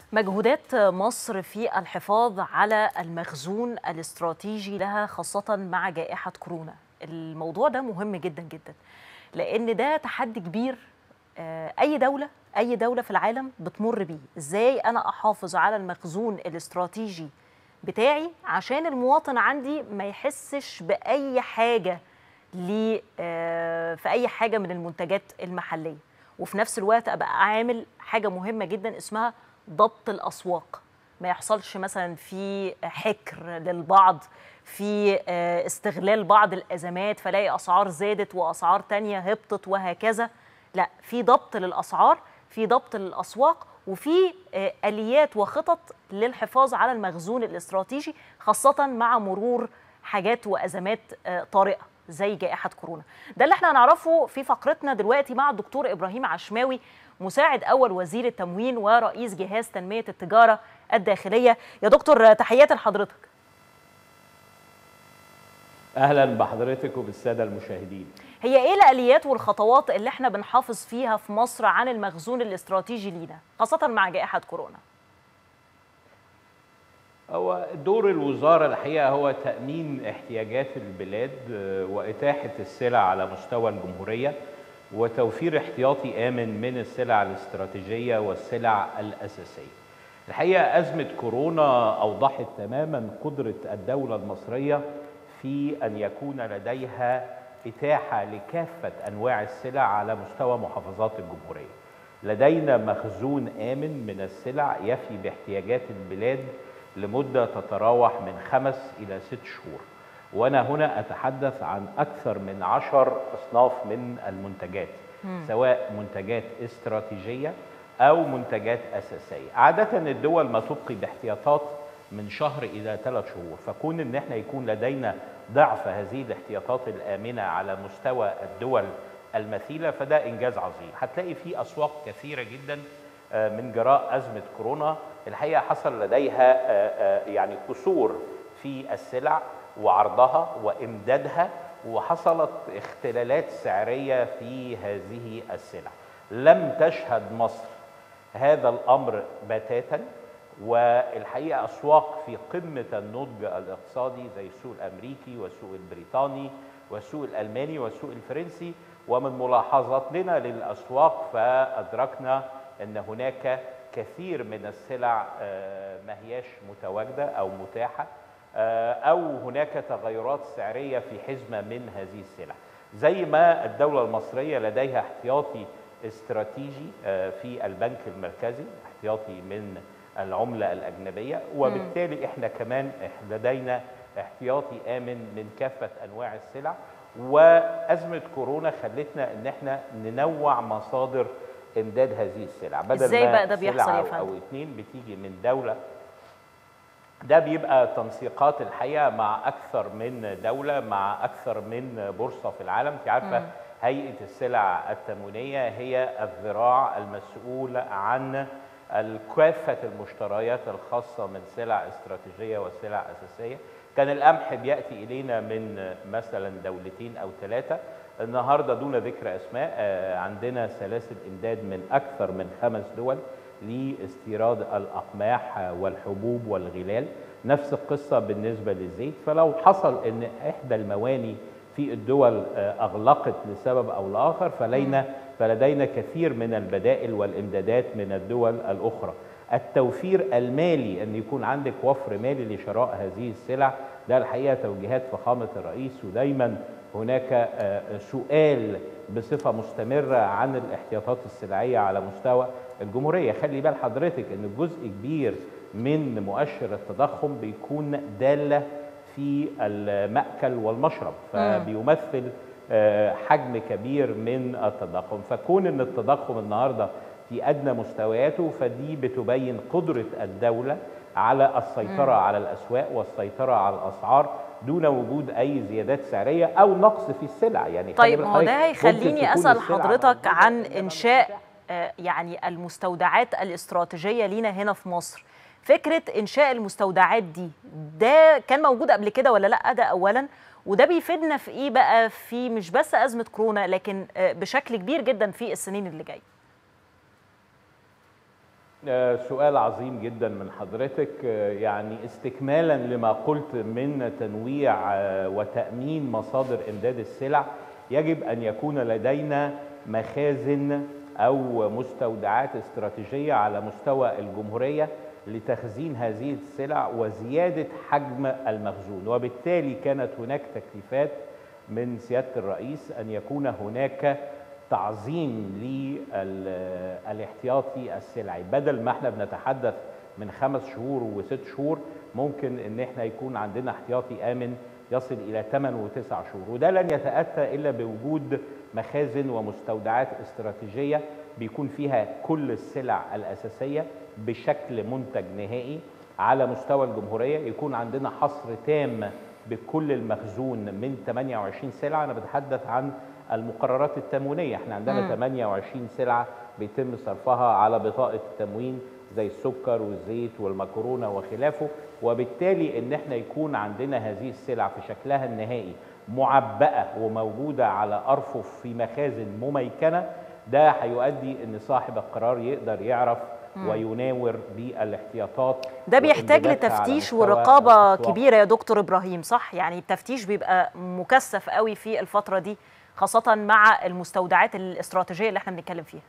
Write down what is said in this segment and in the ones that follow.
مجهودات مصر في الحفاظ على المخزون الاستراتيجي لها خاصة مع جائحة كورونا الموضوع ده مهم جدا جدا لأن ده تحدي كبير أي دولة أي دولة في العالم بتمر بيه إزاي أنا أحافظ على المخزون الاستراتيجي بتاعي عشان المواطن عندي ما يحسش بأي حاجة لي في أي حاجة من المنتجات المحلية وفي نفس الوقت أبقى عامل حاجة مهمة جدا اسمها ضبط الاسواق ما يحصلش مثلا في حكر للبعض في استغلال بعض الازمات فلاقي اسعار زادت واسعار تانية هبطت وهكذا لا في ضبط للاسعار في ضبط للاسواق وفي اليات وخطط للحفاظ على المخزون الاستراتيجي خاصه مع مرور حاجات وازمات طارئه زي جائحه كورونا ده اللي احنا هنعرفه في فقرتنا دلوقتي مع الدكتور ابراهيم عشماوي مساعد اول وزير التموين ورئيس جهاز تنميه التجاره الداخليه يا دكتور تحياتي لحضرتك اهلا بحضرتك وبالساده المشاهدين هي ايه الاليات والخطوات اللي احنا بنحافظ فيها في مصر عن المخزون الاستراتيجي لينا خاصه مع جائحه كورونا هو دور الوزارة الحقيقة هو تأمين احتياجات البلاد وإتاحة السلع على مستوى الجمهورية وتوفير احتياطي آمن من السلع الاستراتيجية والسلع الأساسية الحقيقة أزمة كورونا أوضحت تماما قدرة الدولة المصرية في أن يكون لديها إتاحة لكافة أنواع السلع على مستوى محافظات الجمهورية لدينا مخزون آمن من السلع يفي باحتياجات البلاد لمدة تتراوح من خمس إلى ست شهور وأنا هنا أتحدث عن أكثر من عشر أصناف من المنتجات م. سواء منتجات استراتيجية أو منتجات أساسية عادة الدول ما تبقي باحتياطات من شهر إلى ثلاث شهور فكون أن احنا يكون لدينا ضعف هذه الاحتياطات الآمنة على مستوى الدول المثيلة فده إنجاز عظيم هتلاقي في أسواق كثيرة جدا من جراء أزمة كورونا الحقيقة حصل لديها يعني قصور في السلع وعرضها وإمدادها وحصلت اختلالات سعرية في هذه السلع لم تشهد مصر هذا الأمر بتاتا والحقيقة أسواق في قمة النضج الاقتصادي زي السوق الأمريكي والسوق البريطاني والسوق الألماني والسوق الفرنسي ومن ملاحظتنا للأسواق فأدركنا أن هناك كثير من السلع ما هياش متواجدة أو متاحة أو هناك تغيرات سعرية في حزمة من هذه السلع زي ما الدولة المصرية لديها احتياطي استراتيجي في البنك المركزي احتياطي من العملة الأجنبية وبالتالي احنا كمان لدينا احتياطي آمن من كافة أنواع السلع وأزمة كورونا خلتنا إن احنا ننوع مصادر امداد هذه السلع بدل ازاي بقى ده بيحصل يا فندم او اتنين بتيجي من دوله ده بيبقى تنسيقات الحقيقه مع اكثر من دوله مع اكثر من بورصه في العالم انت عارفه هيئه السلع التموينيه هي الذراع المسؤول عن كافه المشتريات الخاصه من سلع استراتيجيه وسلع اساسيه كان القمح بياتي الينا من مثلا دولتين او ثلاثه النهارده دون ذكر اسماء عندنا سلاسل امداد من اكثر من خمس دول لاستيراد الاقماح والحبوب والغلال نفس القصه بالنسبه للزيت فلو حصل ان احدى المواني في الدول اغلقت لسبب او لاخر فلينا فلدينا كثير من البدائل والامدادات من الدول الاخرى التوفير المالي ان يكون عندك وفر مالي لشراء هذه السلع ده الحقيقه توجيهات فخامه الرئيس ودايما هناك سؤال بصفه مستمره عن الاحتياطات السلعيه على مستوى الجمهوريه خلي بال حضرتك ان جزء كبير من مؤشر التضخم بيكون داله في المأكل والمشرب فبيمثل حجم كبير من التضخم فكون ان التضخم النهارده في ادنى مستوياته فدي بتبين قدره الدوله على السيطره مم. على الاسواق والسيطره على الاسعار دون وجود اي زيادات سعريه او نقص في السلع يعني طيب ما هو ده هيخليني اسال حضرتك عن انشاء يعني المستودعات الاستراتيجيه لينا هنا في مصر فكره انشاء المستودعات دي ده كان موجود قبل كده ولا لا ده اولا وده بيفيدنا في ايه بقى في مش بس ازمه كورونا لكن بشكل كبير جدا في السنين اللي جايه آه، سؤال عظيم جدا من حضرتك آه، يعني استكمالا لما قلت من تنويع آه، وتأمين مصادر إمداد السلع يجب أن يكون لدينا مخازن أو مستودعات استراتيجية على مستوى الجمهورية لتخزين هذه السلع وزيادة حجم المخزون وبالتالي كانت هناك تكليفات من سيادة الرئيس أن يكون هناك تعظيم للاحتياطي السلعي بدل ما احنا بنتحدث من خمس شهور وست شهور ممكن ان احنا يكون عندنا احتياطي امن يصل الى 8 وتسع شهور وده لن يتاتى الا بوجود مخازن ومستودعات استراتيجيه بيكون فيها كل السلع الاساسيه بشكل منتج نهائي على مستوى الجمهوريه يكون عندنا حصر تام بكل المخزون من 28 سلعه انا بتحدث عن المقررات التموينيه احنا عندنا مم. 28 سلعه بيتم صرفها على بطاقه التموين زي السكر والزيت والمكرونه وخلافه وبالتالي ان احنا يكون عندنا هذه السلع في شكلها النهائي معبأة وموجودة على أرفف في مخازن مميكنة ده هيؤدي ان صاحب القرار يقدر يعرف ويناور بالاحتياطات ده بيحتاج وإمداداتها على لتفتيش مستوى ورقابه الأسواق. كبيره يا دكتور ابراهيم صح يعني التفتيش بيبقى مكثف قوي في الفتره دي خاصه مع المستودعات الاستراتيجيه اللي احنا بنتكلم فيها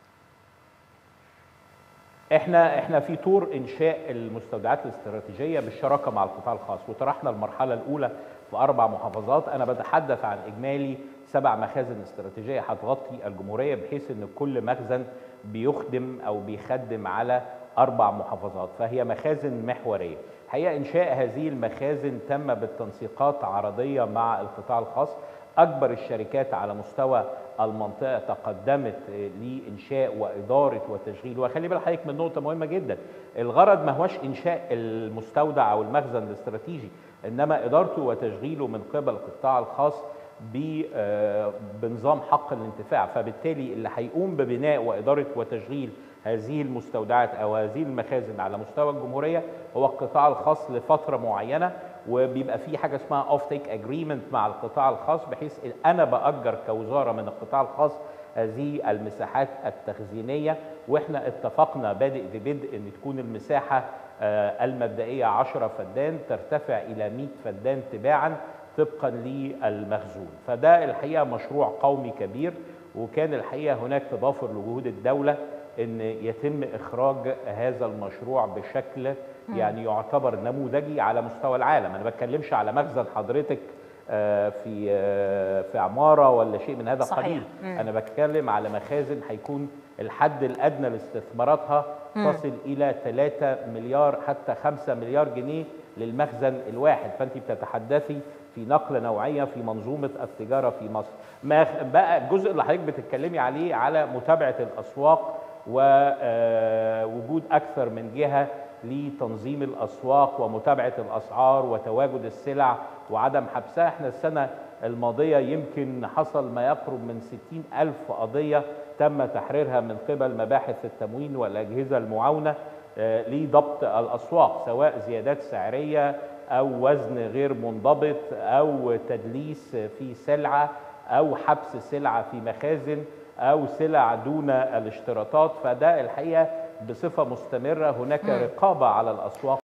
احنا احنا في طور انشاء المستودعات الاستراتيجيه بالشراكه مع القطاع الخاص وطرحنا المرحله الاولى في اربع محافظات انا بتحدث عن اجمالي سبع مخازن استراتيجيه هتغطي الجمهوريه بحيث ان كل مخزن بيخدم او بيخدم على اربع محافظات فهي مخازن محوريه الحقيقه انشاء هذه المخازن تم بالتنسيقات عرضيه مع القطاع الخاص اكبر الشركات على مستوى المنطقه تقدمت لانشاء واداره وتشغيل وخلي بالك حضرتك من نقطه مهمه جدا الغرض ما هوش انشاء المستودع او المخزن الاستراتيجي انما ادارته وتشغيله من قبل القطاع الخاص ب- آه، بنظام حق الانتفاع فبالتالي اللي هيقوم ببناء واداره وتشغيل هذه المستودعات او هذه المخازن على مستوى الجمهوريه هو القطاع الخاص لفتره معينه وبيبقى في حاجه اسمها اوف تيك اجريمنت مع القطاع الخاص بحيث إن انا باجر كوزاره من القطاع الخاص هذه المساحات التخزينيه واحنا اتفقنا بادئ ببدء ان تكون المساحه آه، المبدئيه 10 فدان ترتفع الى 100 فدان تباعا طبقا للمخزون فده الحقيقه مشروع قومي كبير وكان الحقيقه هناك تضافر لجهود الدوله ان يتم اخراج هذا المشروع بشكل يعني يعتبر نموذجي على مستوى العالم انا ما بتكلمش على مخزن حضرتك آه، في آه، في عماره ولا شيء من هذا صحيح. القبيل مم. انا بتكلم على مخازن هيكون الحد الادنى لاستثماراتها تصل الى 3 مليار حتى 5 مليار جنيه للمخزن الواحد فانت بتتحدثي في نقله نوعيه في منظومه التجاره في مصر ما بقى الجزء اللي حضرتك بتتكلمي عليه على متابعه الاسواق ووجود اكثر من جهه لتنظيم الاسواق ومتابعه الاسعار وتواجد السلع وعدم حبسها احنا السنه الماضيه يمكن حصل ما يقرب من 60 الف قضيه تم تحريرها من قبل مباحث التموين والاجهزه المعاونه آه، لضبط الاسواق سواء زيادات سعريه او وزن غير منضبط او تدليس في سلعه او حبس سلعه في مخازن او سلع دون الاشتراطات فده الحقيقه بصفه مستمره هناك رقابه على الاسواق